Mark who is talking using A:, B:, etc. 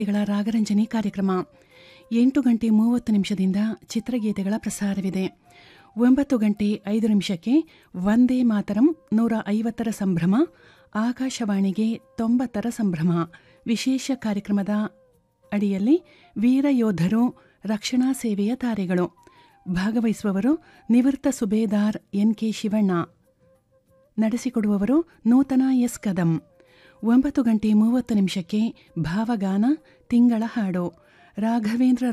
A: ಗಳ ರಾಗರಂಜನಿ ಕಾರ್ಯಕ್ರಮ ಎಂಟು ಗಂಟೆ ಮೂವತ್ತು ನಿಮಿಷದಿಂದ ಚಿತ್ರಗೀತೆಗಳ ಪ್ರಸಾರವಿದೆ ಒಂಬತ್ತು ಗಂಟೆ ಐದು ನಿಮಿಷಕ್ಕೆ ವಂದೇ ಮಾತರಂ ನೂರ ಐವತ್ತರ ಸಂಭ್ರಮ ಆಕಾಶವಾಣಿಗೆ ತೊಂಬತ್ತರ ಸಂಭ್ರಮ ವಿಶೇಷ ಕಾರ್ಯಕ್ರಮದ ಅಡಿಯಲ್ಲಿ ವೀರ ಯೋಧರು ರಕ್ಷಣಾ ಸೇವೆಯ ತಾರೆಗಳು ಭಾಗವಹಿಸುವವರು ನಿವೃತ್ತ ಸುಬೇದಾರ್ ಎನ್ ಕೆ ಶಿವಣ್ಣ ನಡೆಸಿಕೊಡುವವರು ನೂತನ ಎಸ್ ಕದಂ ಒಂಬತ್ತು ಗಂಟೆ ಮೂವತ್ತು ನಿಮಿಷಕ್ಕೆ ಭಾವಗಾನ ತಿಂಗಳ ಹಾಡು ರಾಘವೇಂದ್ರ